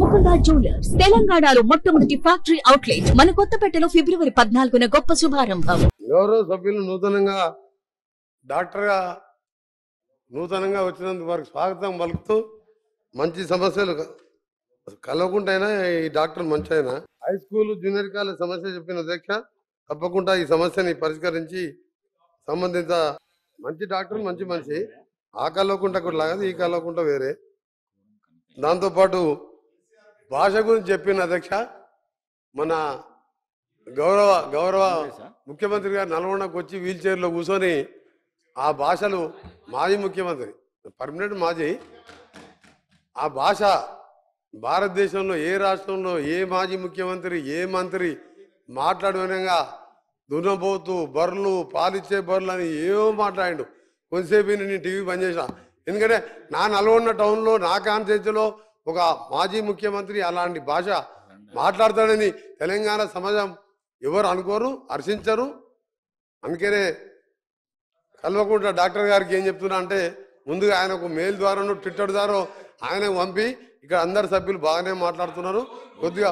Golconda jewellers తెలంగాణలో మొట్టమొదటి factory outlet మన కొత్తపేటలో ఫిబ్రవరి పద్నాలుగున గొప్ప శుభారంభం గౌరవ సభ్యులు నూతనంగా డాక్టర్గా నూతనంగా వచ్చినందుకు వారికి స్వాగతం పలుకుతూ మంచి సమస్యలు కలవకుంటైనా ఈ డాక్టర్ మంచి అయినా హై స్కూల్ జూనియర్ కాలేజ్ సమస్య చెప్పిన అధ్యక్ష తప్పకుండా ఈ సమస్యని పరిష్కరించి సంబంధిత మంచి డాక్టర్ మంచి మనిషి ఆ కలవకుంట కూడా లాగదు ఈ కలవకుంట వేరే దాంతోపాటు భాష గురించి చెప్పిన అధ్యక్ష మన గౌరవ గౌరవ ముఖ్యమంత్రి గారు నల్గొండకు వచ్చి వీల్ చైర్లో కూర్చొని ఆ భాషలు మాజీ ముఖ్యమంత్రి పర్మనెంట్ మాజీ ఆ భాష భారతదేశంలో ఏ రాష్ట్రంలో ఏ మాజీ ముఖ్యమంత్రి ఏ మంత్రి మాట్లాడే విధంగా దున్నపోతూ బర్రెలు పాలిచ్చే బర్రెలు అని ఏవో మాట్లాడిండు కొంతసేపు నేను టీవీ బంద్ చేసిన ఎందుకంటే నా నల్గొండ టౌన్లో నా కాన్స్టిట్యూన్సీలో ఒక మాజీ ముఖ్యమంత్రి అలాంటి భాష మాట్లాడతాడని తెలంగాణ సమాజం ఎవరు అనుకోరు హర్షించరు అందుకనే కల్వకుంట్ల డాక్టర్ గారికి ఏం చెప్తున్నా అంటే ముందుగా ఆయన ఒక మెయిల్ ద్వారాను ట్విట్టర్ ద్వారా ఆయనకు పంపి ఇక్కడ అందరు సభ్యులు బాగానే మాట్లాడుతున్నారు కొద్దిగా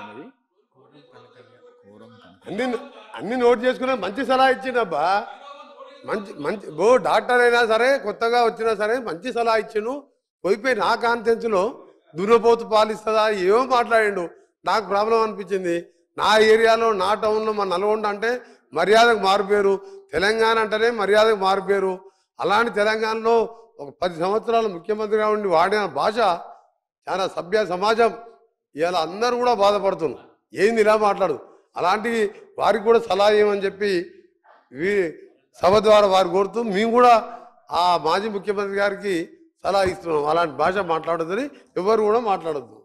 అన్ని అన్ని నోట్ చేసుకున్నా మంచి సలహా ఇచ్చిండబ్బా మంచి మంచి గో డాక్టర్ అయినా సరే కొత్తగా వచ్చినా సరే మంచి సలహా ఇచ్చిండు పోయిపోయి నా కాన్ఫిడెన్స్లో దున్నపోతు పాలిస్తుందా ఏమో మాట్లాడిండు నాకు ప్రాబ్లం అనిపించింది నా ఏరియాలో నా టౌన్లో మా నల్గొండ అంటే మర్యాదకు మారిపోయారు తెలంగాణ అంటేనే మర్యాదకు మారిపోయారు అలాంటి తెలంగాణలో ఒక పది సంవత్సరాలు ముఖ్యమంత్రిగా ఉండి వాడిన భాష చాలా సభ్య సమాజం ఇవాళ అందరూ కూడా బాధపడుతున్నారు ఏంది ఇలా మాట్లాడు అలాంటి వారికి కూడా సలహా ఇవ్వమని చెప్పి వీ సభ ద్వారా వారు కోరుతూ మేము కూడా ఆ మాజీ ముఖ్యమంత్రి గారికి సలహా ఇస్తున్నాం అలాంటి భాష మాట్లాడొద్దని ఎవరు కూడా మాట్లాడొద్దు